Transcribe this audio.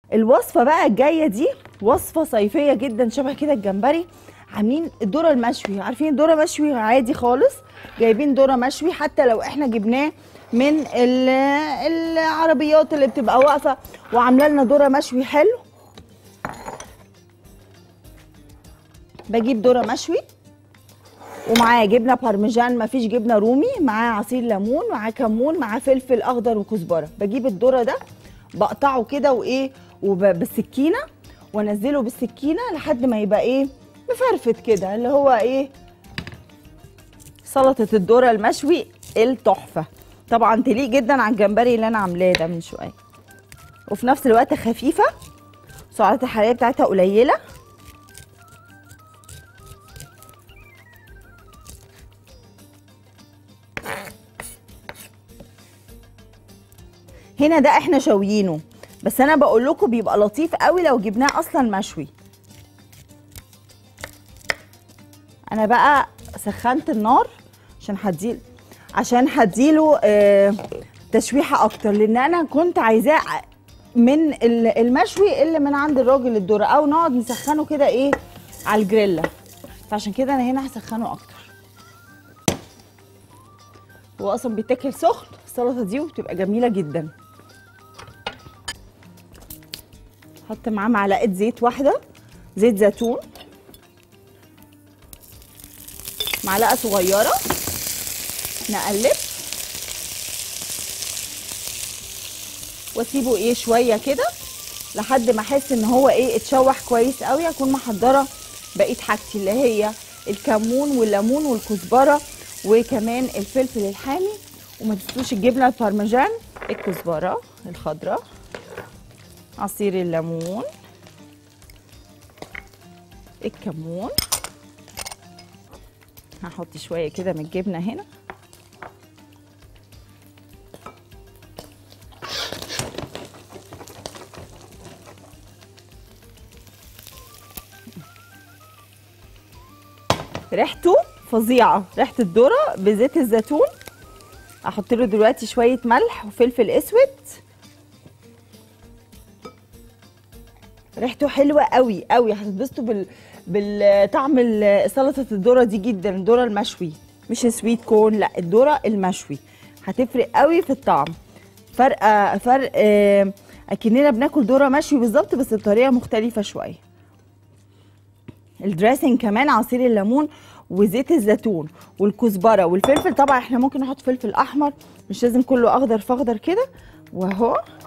الوصفه بقى الجايه دي وصفه صيفيه جدا شبه كده الجمبري عاملين الذره المشوي عارفين الذره مشوي عادي خالص جايبين ذره مشوي حتى لو احنا جبناه من ال- العربيات اللي بتبقى واقفه وعامله لنا ذره مشوي حلو بجيب ذره مشوي ومعاه جبنه بارميجان مفيش جبنه رومي معاه عصير ليمون معاه كمون معاه فلفل اخضر وكزبره بجيب الذره ده بقطعه كده وايه وبالسكينه وانزله بالسكينه لحد ما يبقى ايه مفرفت كده اللي هو ايه سلطه الذره المشوي التحفه طبعا تليق جدا على الجمبري اللي انا عاملاه ده من شويه وفي نفس الوقت خفيفه السعرات الحراريه بتاعتها قليله هنا ده احنا شاويينه بس انا بقول لكم بيبقى لطيف قوي لو جبناه اصلا مشوي انا بقى سخنت النار عشان هديل عشان هديله آه تشويحه اكتر لان انا كنت عايزاه من ال- المشوي اللي من عند الراجل الذره او نقعد نسخنه كده ايه على الجريلا فعشان كده انا هنا هسخنه اكتر هو اصلا بيتاكل سخن السلطه دي وبتبقى جميله جدا حط معاه معلقه زيت واحده زيت زيتون معلقه صغيره نقلب واسيبه ايه شويه كده لحد ما احس ان هو ايه اتشوح كويس قوي اكون محضره بقيه حاجتي اللي هي الكمون والليمون والكزبره وكمان الفلفل الحامي وما تنسوش الجبنه البارميجان الكزبره الخضراء عصير الليمون الكمون هحط شويه كده من الجبنه هنا ريحته فظيعه ريحه الذره بزيت الزيتون احط له دلوقتي شويه ملح وفلفل اسود ريحته حلوه قوي قوي هتتبسطوا بال بالطعم ال- سلطه الذره دي جدا الذره المشوي مش سويت كورن لا الذره المشوي هتفرق قوي في الطعم فرق فرق آه، اكننا بناكل ذره مشوي بالظبط بس بطريقه مختلفه شويه الدريسنج كمان عصير الليمون وزيت الزيتون والكزبره والفلفل طبعا احنا ممكن نحط فلفل احمر مش لازم كله اخضر فاخضر كده واهو